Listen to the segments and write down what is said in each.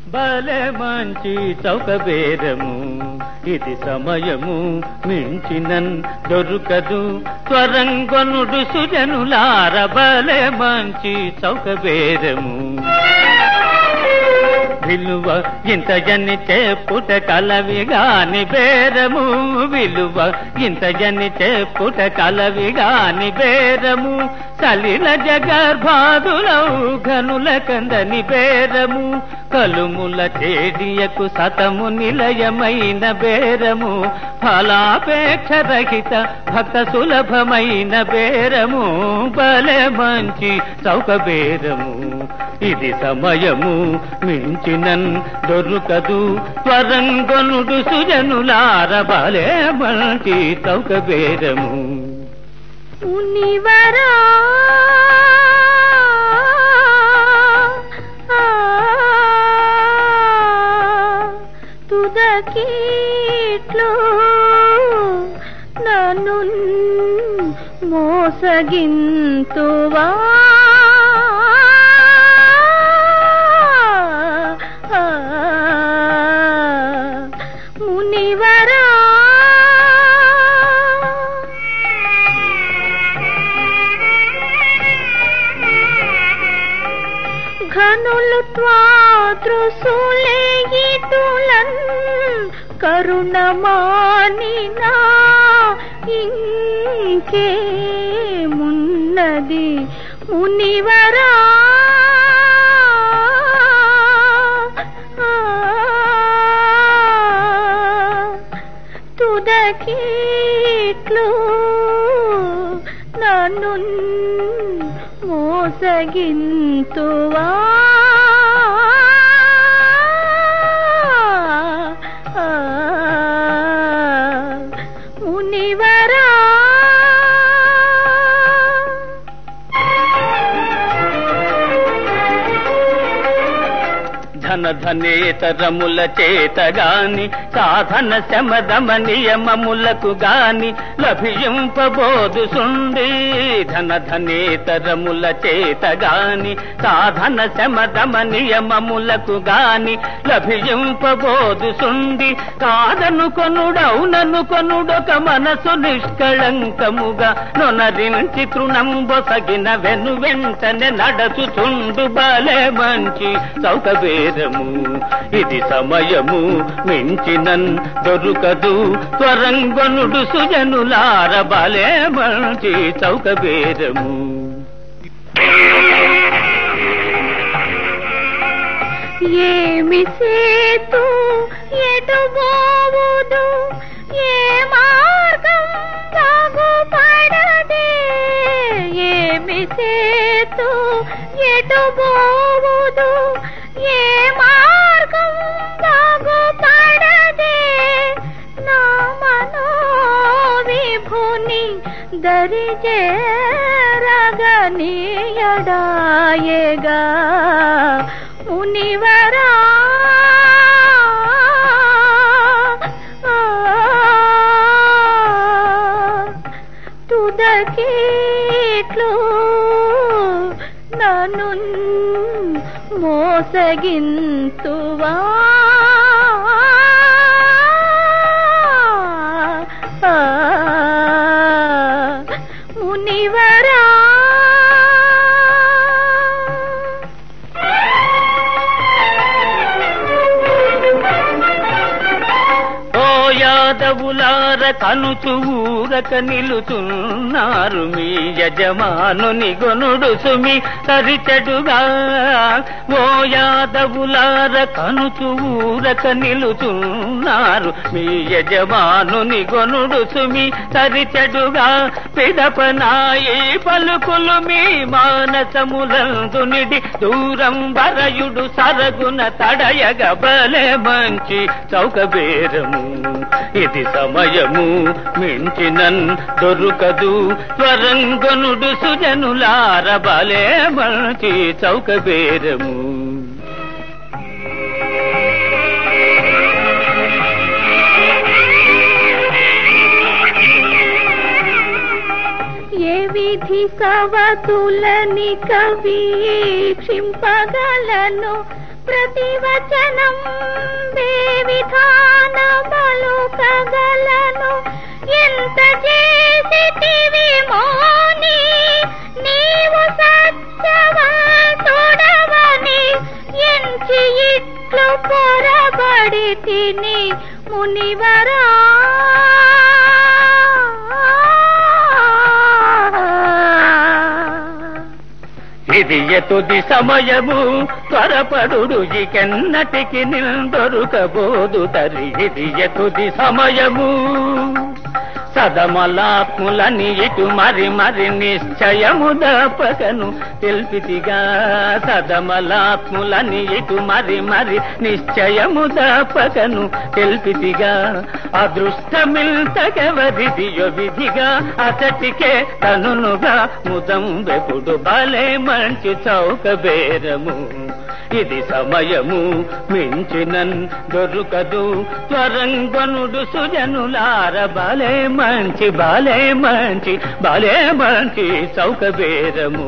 భలే మంచి చౌక బేరము ఇది సమయము మించినన్ దొరుకదు త్వరంగొనుడు సుజనులార భలే మంచి చౌక బేరము విలువ ఇంత జని చెప్పుట కలవి గాని బేరము విలువ ఇంత జని చెప్పుట కలవి గాని బేరము సలిల జగర్భాదులౌ ఘనుల కందని బేరము కలుముల చేడియకు సతము నిలయమైన బేరము ఫలాపేక్ష రహిత భక్త సులభమైన బేరము బలే మంచి చౌక బేరము ఇది సమయము మించినన్ దొరుకదు త్వరంగొనుడు సుజనులార బలే మంచి చౌక బేరము మునివరా తుదకీట్లు నన్ను మోసగింతువా మునివరా ఘనులు త్వాదృశులే ఇటులన్ కరుణమానినా ఇంకేమున్నది మునివరా తుదకీట్లు నన్ను మోసగింతువా మునివరా ధన ధనేతరముల చేత గాని సాధన శమదమ నియమములకు గాని లభింపబోదు సుండి ధన ధనేతరముల చేత గాని సాధన శమదమ నియమములకు గాని లభింపబోదు సుండి కాదను కొనుడౌనను కొనుడొక మనసు నిష్కళంకముగా నొనరించి తృణంబొసగిన వెను వెంటనే నడచుచుండు బలే మంచి చౌకబేరము ఇది సమయము మించినన్ దొరుకదు త్వరంగొనుడు సుజనులార బలే మంచి చౌకబేరము ఏమి సేతు ఎటు పోవుదు ఏ మార్గం బాగుపడదే ఏమి సేతు ఎటు పోవుదు ఏ మార్గం బాగుపడదే నా మనో విభుని దరిజేరగనీయడాయేగా మునివరా తుదకీట్లు నన్ను మోసగింతువా మునివరా ఓ యాదవులార కనుచు ఊరక నిలుచున్నారు మీ యజమానుని గొనుడు సుమి తరిచెడుగా ఓ యాదవులార కనుచు ఊరక నిలుచున్నారు మీ యజమానుని గొనుడు సుమి తరిచెడుగా పిదపనాయి పలుకులు మీ మానసములందు నిడి దూరం వరయుడు సరగున తడయగ బలే మంచి చౌకబేరము ఇది సమయము మించినన్ దొరుకదు త్వరంగనుడు సుజనులార బలే మంచి చౌకబేరము ఏ విధి సవతులని కవీక్షింపగలను ప్రతివచనం వే విధాన పలుకగలను ఎంత చేసితివి మోని నీవు సత్యవంతుడవని ఎంచి ఇట్లు పొరబడి తిని మునివరా ఇది ఎతుది సమయము త్వరపడుడు ఇకెన్నటికి నిందొరుకబోదు తరి ఇది ఎతుది సమయము సదమలాత్ములని ఇటు మరి మరి నిశ్చయము దపకను తెల్పితిగా సదమలాత్ములని ఇటు మరి మరి నిశ్చయము దపకను తెల్పితిగా అదృష్టమిల్తకెవరిదియో విధిగా అతటికే తనునుగా ముదం వెపుడు బలే మంచి చౌక బేరము ఇది సమయము మించినన్ దొరుకదు త్వరంగనుడు సుజనులార బాలే మంచి బాలే మంచి బాలే మంచి చౌక బేరము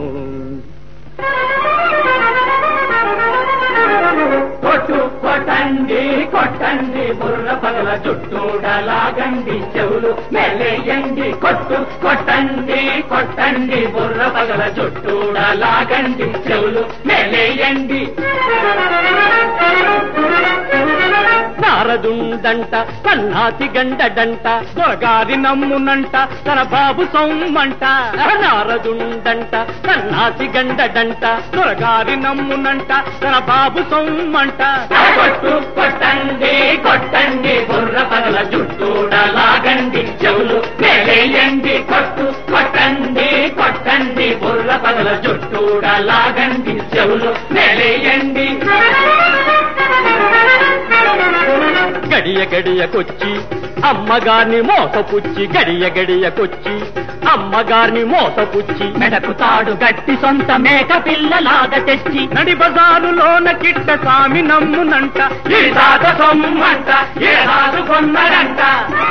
కొట్టు కొట్టండి కొట్టండి బుర్ర పగల చుట్టూడలాగండి చెవులు మెలేయండి కొట్టు కొట్టండి కొట్టండి బుర్ర పగల చుట్టూడలాగండి చెవులు మెలేయండి నారదుండంట కన్నాతి గండడంట దొరగారి నమ్మునంట తన బాబు సొమ్మంట నారదుండంట కన్నాతి గండడంట దొరగారి నమ్మునంట తన బాబు సొమ్మంట కొట్టు కొట్టండి కొట్టండి బుర్ర పగల చుట్టూడలాగండి చెవులు మేలేయండి కొట్టు కొట్టండి కొట్టండి బుర్ర పగల చుట్టూడలాగండి చెవులు మేలేయండి గడియ గడియకొచ్చి అమ్మగారిని మోసపుచ్చి గడియ గడియకొచ్చి అమ్మగారిని మోసపుచ్చి మెడకు తాడు గట్టి సొంత మేక పిల్లలాగా తెచ్చి నడి బజారులోన కిట్ట సామి నమ్మునంట ఈ తాత సొమ్మంట ఏ రాజు కొన్నడంట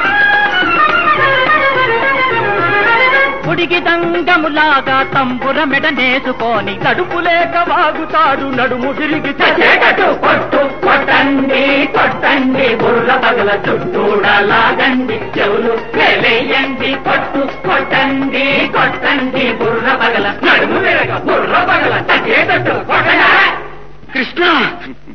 ఉడికి దంగములాగా తంబుర మెడ నేసుకొని తడుపు లేక వాగుతాడు నడుము తిరిగి చచ్చేటట్టు కొట్టు కొట్టండి కొట్టండి బుర్ర పగల చుట్టూడలాగండి చెవులు వెలేయండి కొట్టు కొట్టండి కొట్టండి బుర్ర పగల నడుము విరగ బుర్ర పగల చచ్చేటట్టు కొట్టగా కృష్ణ